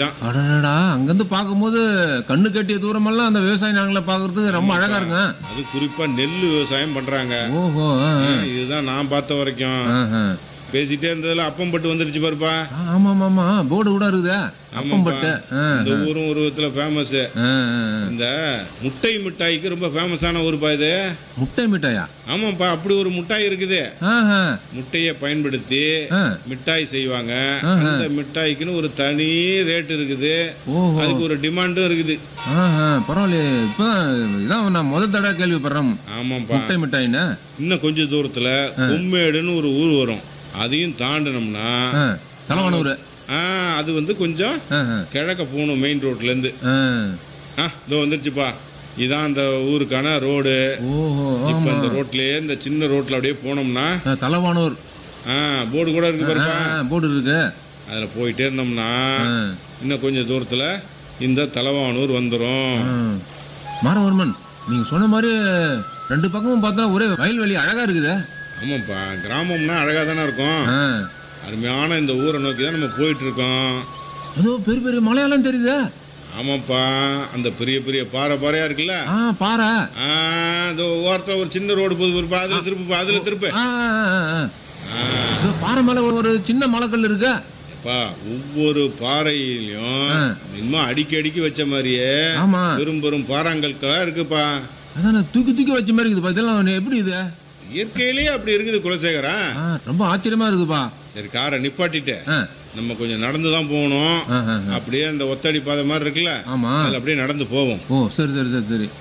தான் அடடா அங்கேருந்து பார்க்கும்போது கண்ணு கட்டிய தூரமெல்லாம் அந்த விவசாய நிலங்களை பார்க்கறதுக்கு ரொம்ப அழகா இருக்குங்க அது குறிப்பா நெல் விவசாயம் பண்றாங்க ஓஹோ ஆ, ஆ. இதுதான் நான் பார்த்த வரைக்கும் ஆஹா. பேசிட்டே இருந்ததுல அப்பம் பட்டு வந்துருச்சு பாருப்பா ஆ, ஆமா ஆமா ஆமா போர்டு கூட இருக்குதே அப்பம்பட்டு ஆ, இந்த ஊரும் ஒரு விதத்துல ஃபேமஸ் ஆ, ஆ, ஆ. இந்த முட்டை மிட்டாய்க்கு ரொம்ப ஃபேமஸான ஊருப்பா இது முட்டை மிட்டாயா ஆமாப்பா அப்படி ஒரு மிட்டாய் இருக்குது ஆஹா முட்டையை பயன்படுத்தி ஆ. மிட்டாய் செய்வாங்க அந்த மிட்டாய்க்குன்னு ஒரு தனி ரேட் இருக்குது ஓஹோ அதுக்கு ஒரு டிமாண்டும் இருக்குது ஆஹா பரவாயில்லையே இப்போ இதான் நான் முதல் தடவை கேள்விப்படுறேன் ஆமாப்பா முட்டை மிட்டாயின்னு இன்னும் கொஞ்சம் தூரத்துல கொம்மேடுன்னு ஒரு ஊர் வரும் அதையும் தாண்டினோம்னா ஆ தலைவானூர் ஆ, அது வந்து கொஞ்சம் ஆ ஆ, கிழக்க போகணும் மெயின் ரோட்லேருந்து ஆ ஆ இதோ வந்துருச்சுப்பா இதான் அந்த ஊருக்கான ரோடு ஓஹோ இப்போ ஆமா இந்த ரோட்லயே இந்த சின்ன ரோட்ல அப்படியே போனோம்னா ஆ, தலைவானூர் ஆ போர்டு கூட இருக்கு ஆ பாருப்பா ஆ, போர்டு இருக்கு அதில் போயிட்டே இருந்தோம்னா ஆ இன்னும் கொஞ்சம் தூரத்தில் இந்த தலவானூர் வந்துடும் ஆ. மாரவர்மன் நீங்க சொன்ன மாதிரி ரெண்டு பக்கமும் பார்த்தா ஒரே வயல்வெளி அழகா இருக்குது ஆமாப்பா கிராமம்னா அழகாக தானே இருக்கும் ஆ அருமையான இந்த ஊரை நோக்கி தான் நம்ம போயிட்டு இருக்கோம் அதோ பெரிய பெரிய மலையாளம் தெரியுதே ஆமாப்பா அந்த பெரிய பெரிய பாறை பாறையா இருக்குல்ல ஆ பாறை ஆ இந்த ஓரத்தில் ஒரு சின்ன ரோடு போகுது பாருப்பா அதில் திருப்புப்பா அதில் திருப்பு ஆ ஆ, ஆ, ஆ. இதோ பாறை மேல ஒரு- ஒரு சின்ன மலைக்கல் இருக்கு அப்பா ஒவ்வொரு பாறையிலையும் ஆ. இன்னும் அடிக்கி அடிக்கி வச்ச மாதிரியே ஆமா பெரும் பெரும் பாறாங்கற்களாக இருக்குப்பா அதான் தூக்கி தூக்கி வச்ச மாதிரி இருக்குதுப்பா இதெல்லாம் எப்படி இது இயற்கையிலேயே அப்படி இருக்குது குலசேகரா ஆ ரொம்ப ஆச்சரியமா இருக்குதுப்பா சரி காரை நிப்பாட்டிட்டு ஆ நம்ம கொஞ்சம் நடந்து தான் போகணும் ஆ, ஆ, ஆ. அப்படியே அந்த ஒத்தடி பாதை மாதிரி இருக்குல்ல ஆமா அதில் அப்படியே நடந்து போவோம் ஓ சரி சரி சரி சரி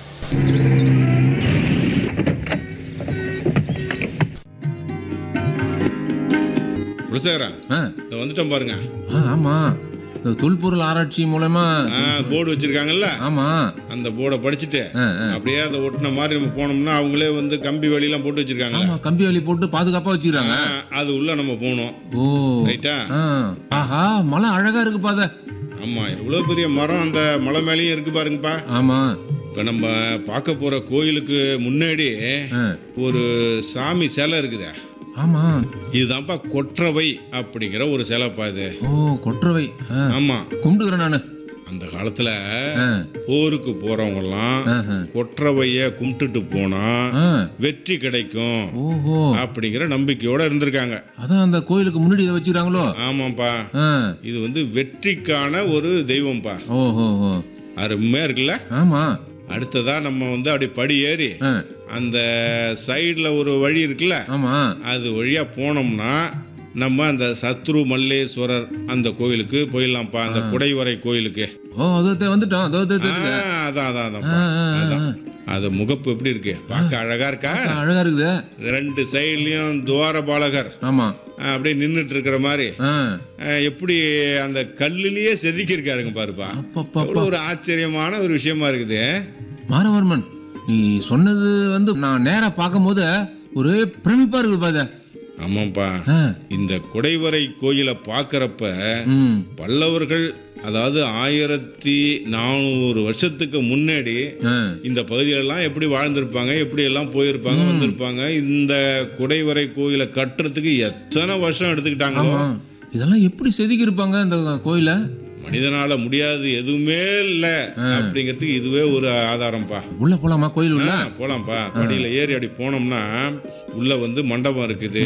குலசேகரா ஆ இதை வந்துட்டோம் பாருங்க ஆ ஆமா இந்த தொல்பொருள் ஆராய்ச்சி மூலமா போர்டு வச்சிருக்காங்கல்ல ஆமா அந்த போர்டை படிச்சுட்டு ஆ ஆ அப்படியே அதை ஒட்டின மாதிரி நம்ம போனோம்னா அவங்களே வந்து கம்பி வழியெல்லாம் போட்டு வச்சிருக்காங்கல்ல ஆமா கம்பி வேலி போட்டு பாதுகாப்பா வச்சுக்கிறாங்க ஆ, அது உள்ள நம்ம போகணும் ஓ ரைட்டா ஆ ஆஹா மலை அழகா இருக்கு பாத ஆமா எவ்வளோ பெரிய மரம் அந்த மலை மேலேயும் இருக்கு பாருங்கப்பா ஆமா இப்போ நம்ம பார்க்க போற கோயிலுக்கு முன்னாடி ஆ, ஒரு சாமி சிலை இருக்குதே ஆமா இதுதான்ப்பா கொற்றவை அப்படிங்கிற ஒரு சிலைப்பா இது ஓ கொற்றவை ஆ, ஆமா கும்பிட்டுக்கிறேன் நானு அந்த காலத்துல ஆ, போருக்கு போறவங்கெல்லாம் ஆஹா. கொற்றவைய கும்பிட்டுட்டு போனா ஆ, வெற்றி கிடைக்கும் ஓஹோ அப்படிங்கிற நம்பிக்கையோட இருந்திருக்காங்க அதான் அந்த கோயிலுக்கு முன்னாடி இதை வச்சுக்கிறாங்களோ ஆமாப்பா ஆ இது வந்து வெற்றிக்கான ஒரு தெய்வம்ப்பா ஓஹோ ஓ அருமையா இருக்குல்ல ஆமா அடுத்ததா நம்ம வந்து அப்படி படி ஏறி ஆ அந்த சைடில் ஒரு வழி இருக்குல்ல ஆமா அது வழியா போனோம்னா நம்ம அந்த சத்ரு மல்லேஸ்வரர் அந்த கோயிலுக்கு போயிடலாம்ப்பா அந்த குடைவரை கோயிலுக்கு ஓ அதோ வந்துட்டோம் அதோ அதோ, அதோ, ஆ, அதோ. அதான் அதான் ஆ, அதான்ப்பா. ஆ, ஆ, அதான் அது முகப்பு எப்படி இருக்கு பார்க்க அழகா இருக்கா ஆ, அழகா இருக்குது ரெண்டு சைட்லயும் துவாரபாலகர் ஆமா ஆ, அப்படியே நின்றுட்டு இருக்கிற மாதிரி ஆ ஆ, எப்படி அந்த கல்லுலயே செதுக்கி இருக்காருங்க பாருப்பா அப்பப்பா எவ்வளவு ஒரு ஆச்சரியமான ஒரு விஷயமா இருக்குது மாரவர்மன் நீ சொன்னது வந்து நான் நேரா பார்க்கும்போது ஒரே பிரமிப்பா இருக்குது பாத ஆமாப்பா ஆ இந்த குடைவரை கோயிலை பார்க்கறப்ப ம் பல்லவர்கள் அதாவது ஆயிரத்தி நானூறு வருஷத்துக்கு முன்னாடி ஆ இந்த பகுதியிலெல்லாம் எப்படி வாழ்ந்திருப்பாங்க எப்படி எல்லாம் போயிருப்பாங்க வந்திருப்பாங்க இந்த குடைவரை கோயிலை கட்டுறதுக்கு எத்தனை வருஷம் எடுத்துக்கிட்டாங்களோ ஆமா இதெல்லாம் எப்படி செதுக்கி இருப்பாங்க இந்த கோயிலை மனிதனால முடியாது எதுவுமே இல்லை அப்படிங்கிறதுக்கு இதுவே ஒரு ஆதாரம்ப்பா உள்ள போலாமா கோயில் உள்ள ஆ, போலாம்ப்பா படியில ஏறி அப்படி போனோம்னா உள்ள வந்து மண்டபம் இருக்குது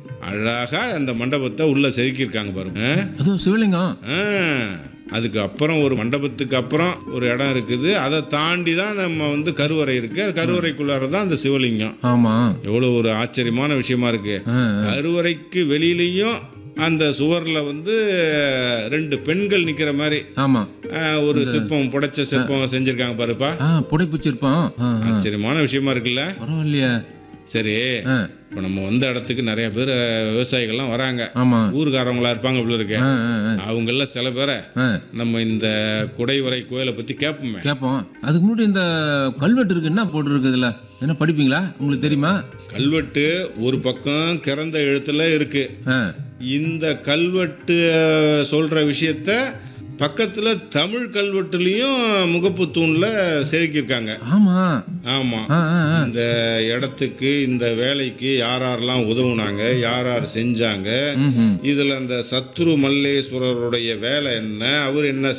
அழகா அந்த மண்டபத்தை உள்ள செதுக்கியிருக்காங்க பாருங்க அதோ சிவலிங்கம் ஆ, அதுக்கு அப்புறம் ஒரு மண்டபத்துக்கு அப்புறம் ஒரு இடம் இருக்குது அதை தாண்டி தான் நம்ம வந்து கருவறை இருக்கு அது கருவறைக்குள்ளார தான் அந்த சிவலிங்கம் ஆமா எவ்வளோ ஒரு ஆச்சரியமான விஷயமா இருக்கு ஆ, கருவறைக்கு வெளியிலையும் அந்த சுவர்ல வந்து ரெண்டு பெண்கள் நிக்கிற மாதிரி ஆமா ஆ, ஒரு சிற்பம் புடைச்ச சிற்பம் செஞ்சிருக்காங்க பாருப்பா ஆ புடைப்பிச்சிருப்பான் ஆ ஆ. ஆச்சரியமான விஷயமா இருக்குல்ல பரவாயில்லையே சரி ஆ இப்போ நம்ம வந்த இடத்துக்கு நிறைய பேர் விவசாயிகள்லாம் வராங்க ஆமா ஊருக்காரவங்களா இருப்பாங்க இப்படி இருக்கு ஆ ஆ ஆ. அவங்கள சில பேரை ஆ நம்ம இந்த குடைவரை கோயிலை பத்தி கேட்போமே கேட்போம் அதுக்கு முன்னாடி இந்த கல்வெட்டு இருக்கு என்ன போட்டுருக்கு இதுல என்ன படிப்பீங்களா உங்களுக்கு தெரியுமா கல்வெட்டு ஒரு பக்கம் கிறந்த எழுத்துல இருக்கு ஆ இந்த கல்வெட்டு அஹ், சொல்ற விஷயத்த பக்கத்துல தமிழ் கல்வெட்டுலயும் முகப்பு தூண்ல செதுக்கியிருக்காங்க ஆமா ஆமா ஆ ஆ ஆ. இந்த இடத்துக்கு இந்த வேலைக்கு யார் யாரெல்லாம் உதவுனாங்க யார் யார் செஞ்சாங்க ம்ஹும். இதுல அந்த சத்ரு மல்லேஸ்வரருடைய வேலை என்ன அவர் என்ன